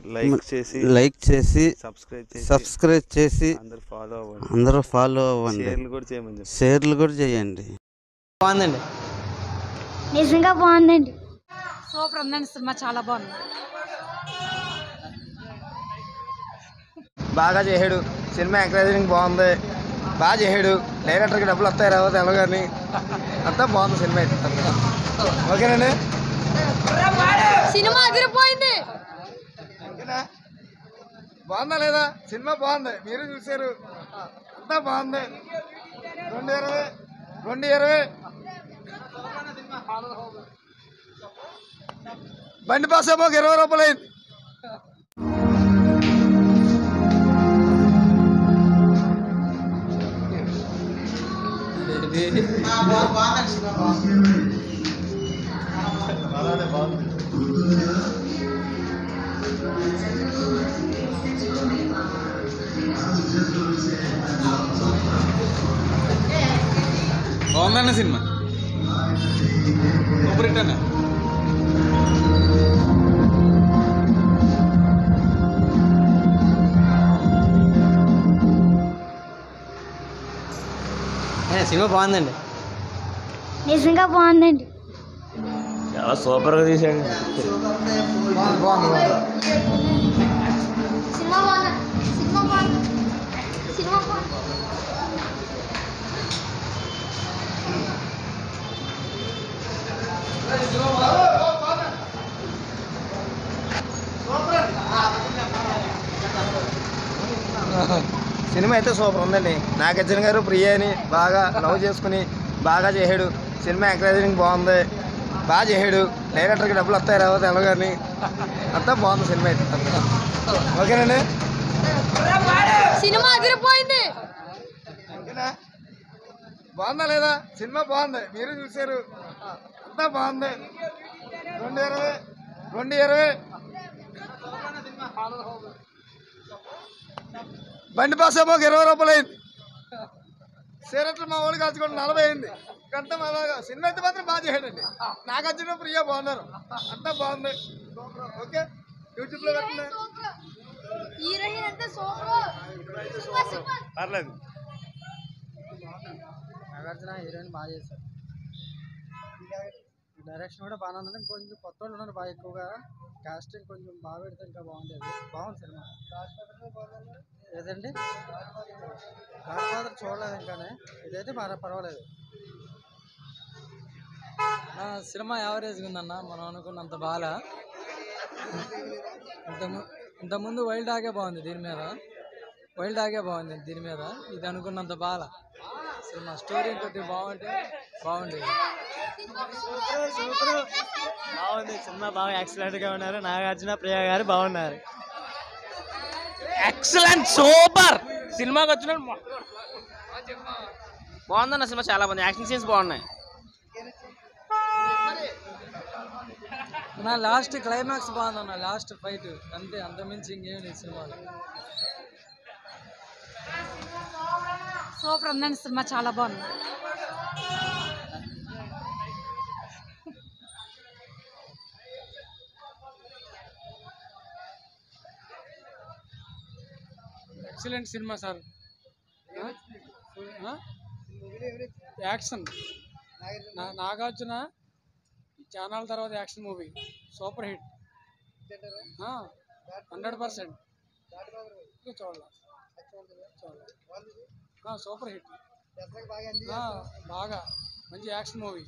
like చేసి like చేసి subscribe చేసి సబ్స్క్రైబ్ చేసి అందరు ఫాలో అవ్వండి అందరూ ఫాలో అవ్వండి షేర్లు కూడా చేయమని చెప్పి షేర్లు కూడా చేయండి బాగుందండి నిజంగా బాగుందండి సూపర్ ఉందండి సినిమా చాలా బాగుంది బాగా చేసాడు సినిమా ఎంకరేజింగ్ బాగుంది బాగా చేసాడు డైరెక్టర్కి డబ్బులు వస్తాయి రావో తెలవ కానీ అంతా బాగుంది సినిమా అయితే ఓకేనండి సినిమా అదిరిపోయింది ఓకేనా బాగుందా లేదా సినిమా బాగుంది మీరు చూశారు అంతా బాగుంది రెండు ఇరవై రెండు ఇరవై బండి పాస్ ఏమో ఒక ఇరవై రూపాయలు అయింది బాగుందన్న సినిమా సూపర్ హిట్ అన్న సినిమా బాగుందండి నిజంగా బాగుందండి చాలా సూపర్గా తీసాడు బాగుంది బాగుంది సినిమా బాగుంది సినిమా బాగుంది సినిమా బాగుంది సినిమా అయితే సూపర్ ఉందండి నాగార్జున గారు ప్రియాని బాగా లవ్ చేసుకుని బాగా చేసాడు సినిమా ఎంకరేజింగ్ బాగుంది బాగా చేసాడు డైరెక్టర్కి డబ్బులు వస్తాయి రావో తెలవ కానీ అంతా బాగుంది సినిమా అయితే ఓకేనండి సినిమా అదిరిపోయింది ఓకేనా బాగుందా లేదా సినిమా బాగుంది మీరు చూశారు అంతా బాగుంది రెండు ఇరవై రెండు ఇరవై బండి పాస్ ఏమో ఒక ఇరవై రూపాయలు అయింది సీరట్లు మా వాళ్ళు కాల్చుకోండి నలభై అయింది గంట అలాగా సినిమా అయితే మాత్రం బాగా చేయడండి నాగార్జున ప్రియ బాగున్నారు అంతా బాగుంది ఓకే యూట్యూబ్లో పెట్టండి హీరోయిన్ అంతా సూపర్ సూపర్ సూపర్ పర్లేదు నాగార్జున హీరోయిన్ బాగా చేశారు డైరెక్షన్ కూడా బాగానే ఉంది కొంచెం కొత్త వాళ్ళు ఉన్నారు బాగా ఎక్కువగా కాస్టింగ్ కొంచెం బాగా పెడితే ఇంకా బాగుండేది బాగుంది సినిమా ఏదండి గాడ్ ఫాదర్ చూడలేదు ఇంకానే ఇదైతే బాగా పర్వాలేదు సినిమా యావరేజ్గా ఉందన్న మనం అనుకున్నంత బాగా ఇంతకు ఇంతకుముందు వైల్డ్ ఆగే బాగుంది దీని మీద వైల్డ్ ఆగే బాగుంది దీని మీద ఇది అనుకున్నంత బాల సినిమా స్టోరీ కొద్దిగా బాగుంటే బాగుండేది బాగుంది సినిమా బాగా ఎక్సలెంట్ గా ఉన్నారు నాగార్జున ప్రియ గారు బాగున్నారు ఎక్సలెంట్ సూపర్ సినిమాకి వచ్చిన బాగుందన్న సినిమా చాలా బాగుంది యాక్షన్ సీన్స్ బాగున్నాయి నా లాస్ట్ క్లైమాక్స్ బాగుందన్న లాస్ట్ ఫైట్ అంతే అంతమించి ఇంకేం లేదు సినిమాలో సూపర్ ఉందండి సినిమా చాలా బాగుంది ఎక్సలెంట్ సినిమా సార్ యాక్షన్ నా- నాగార్జున ఛానల్ తర్వాత action movie super hit hundred percent చూడాలి చూడాలి సూపర్ హిట్ ఆ, బాగా మంచి యాక్షన్ మూవీ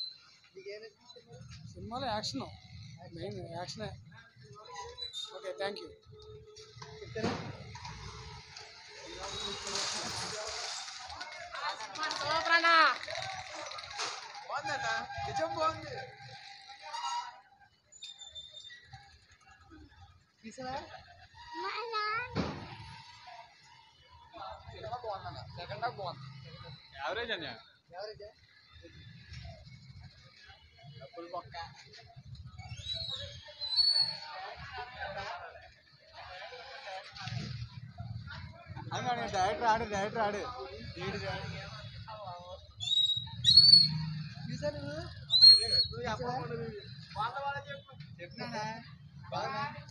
సినిమాలో యాక్షన్ మెయిన్ యాక్షనే ఓకే థ్యాంక్ యూ యావరేజ్ అన్న డైరెక్టర్ ఆడు డైరెక్టర్ ఆడు చెప్పినా బాగా